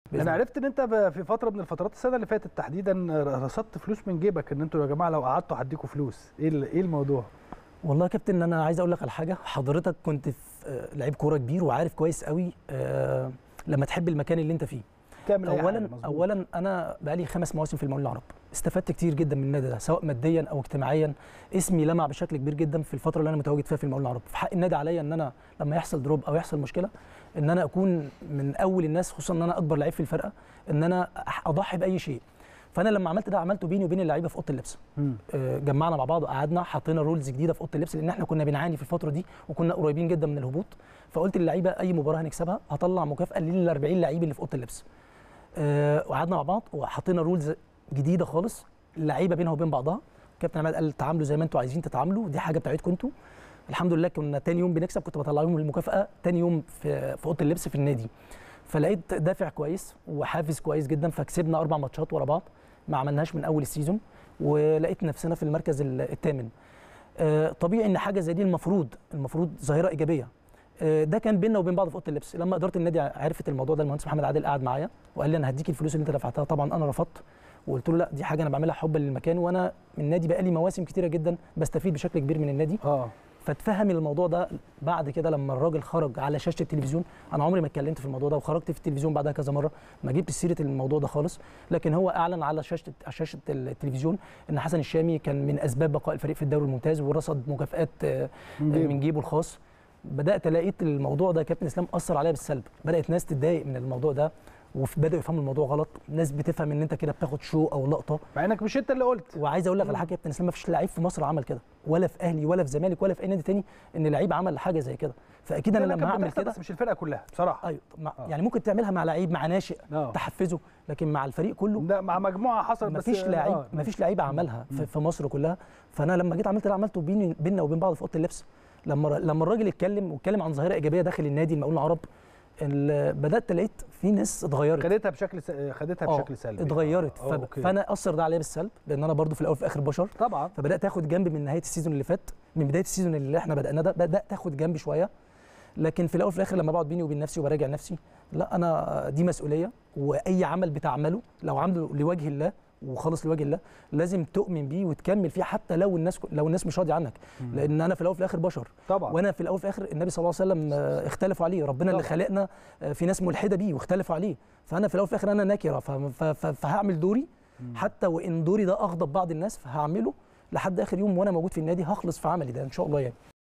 بإذن انا الله. عرفت ان انت ب- في فتره من الفترات السنه اللي فاتت تحديدا رصدت فلوس من جيبك ان انتوا يا جماعه لو قعدتوا هديكوا فلوس ايه ال- ايه الموضوع والله يا كابتن انا عايز اقول لك على حاجه حضرتك كنت في آه، لعيب كوره كبير وعارف كويس قوي آه، لما تحب المكان اللي انت فيه تعمل أي اولا حاجة، مظبوط. اولا انا بقالي خمس مواسم في المقاولين العرب استفدت كتير جدا من النادي ده سواء ماديا او اجتماعيا اسمي لمع بشكل كبير جدا في الفتره اللي انا متواجد فيها في المقاولين العرب في حق النادي عليا ان انا لما يحصل دروب او يحصل مشكله ان انا اكون من اول الناس خصوصا ان انا اكبر لعيب في الفرقه ان انا أح- اضحي باي شيء فانا لما عملت ده عملته بيني وبين اللعيبه في اوضه اللبس مم. آه، جمعنا مع بعض وقعدنا حطينا رولز جديده في اوضه اللبس لان احنا كنا بنعاني في الفتره دي وكنا قريبين جدا من الهبوط فقلت للعيبه اي مباراه هنكسبها هطلع مكافاه لل 40 لعيب اللي في اوضه اللبس آه، وقعدنا مع بعض وحطينا رولز جديده خالص اللعيبه بينها وبين بعضها كابتن عماد قال تعاملوا زي ما انتوا عايزين تتعاملوا دي حاجه بتاعتكم انتوا الحمد لله كنا تاني يوم بنكسب كنت بطلع لهم المكافاه تاني يوم في في اوضه اللبس في النادي فلقيت دافع كويس وحافز كويس جدا فكسبنا اربع ماتشات ورا بعض ما عملناش من اول السيزون ولقيت نفسنا في المركز ال- الثامن آه، طبيعي ان حاجه زي دي المفروض المفروض ظاهره ايجابيه آه، ده كان بيننا وبين بعض في اوضه اللبس لما اداره النادي عرفت الموضوع ده المهندس محمد عادل قعد معايا وقال لي انا هديك الفلوس اللي انت دفعتها طبعا انا رفضت وقلت له لا دي حاجه انا بعملها حبا للمكان وانا النادي بقالي مواسم كتيره جدا بستفيد بشكل كبير من النادي اه فاتفهم الموضوع ده بعد كده لما الراجل خرج على شاشه التلفزيون انا عمري ما اتكلمت في الموضوع ده وخرجت في التلفزيون بعدها كذا مره ما جبتش سيره الموضوع ده خالص لكن هو اعلن على شاشه على شاشه التلفزيون ان حسن الشامي كان من اسباب بقاء الفريق في الدوري الممتاز ورصد مكافئات آه، من جيبه. من جيبه الخاص بدات لقيت الموضوع ده يا كابتن اسلام اثر عليا بالسلب بدات ناس تتضايق من الموضوع ده وبداوا يفهموا الموضوع غلط ناس بتفهم ان انت كده بتاخد شو او لقطه مع انك مش انت اللي قلت وعايز اقول لك على حاجه يا كابتن اسلام ما فيش لعيب في مصر عمل كده ولا في اهلي ولا في زمالك ولا في اي نادي تاني ان لعيب عمل حاجه زي كده فاكيد انا لا، لا، لما كانت هعمل بتحصل كده بس مش الفرقه كلها بصراحه ايوه طب مع آه. يعني ممكن تعملها مع لعيب مع ناشئ اه تحفزه لكن مع الفريق كله ده مع مجموعه حصل ما بس فيش لعيب آه، ما فيش لعيبه عملها في, في مصر كلها فانا لما جيت عملت ده عملته بيني بيننا وبين بعض في اوضه اللبس لما لما الراجل اتكلم واتكلم عن ظاهره ايجابيه داخل النادي المقاولين العرب ال- بدات لقيت في ناس اتغيرت خدتها بشكل س... خدتها آه، بشكل سلبي اتغيرت آه، ف... أوكي. فانا اثر ده عليا بالسلب لان انا برضو في الاول وفي الاخر بشر طبعا فبدات اخد جنب من نهايه السيزون اللي فات من بدايه السيزون اللي احنا بدانا ده بدات اخد جنب شويه لكن في الاول وفي الاخر لما بقعد بيني وبين نفسي وبراجع نفسي لا انا دي مسؤوليه واي عمل بتعمله لو عامله لوجه الله وخالص لوجه الله لازم تؤمن بيه وتكمل فيه حتى لو الناس لو الناس مش راضيه عنك لان انا في الاول وفي الاخر بشر طبعا وانا في الاول وفي الاخر النبي صلى الله عليه وسلم آه، اختلفوا عليه ربنا اللي طبعا. خلقنا آه، في ناس ملحده بيه واختلفوا عليه فانا في الاول وفي الاخر انا نكره ف- ف- ف- فهعمل دوري حتى وان دوري ده اغضب بعض الناس فهعمله لحد اخر يوم وانا موجود في النادي هخلص في عملي ده ان شاء الله يعني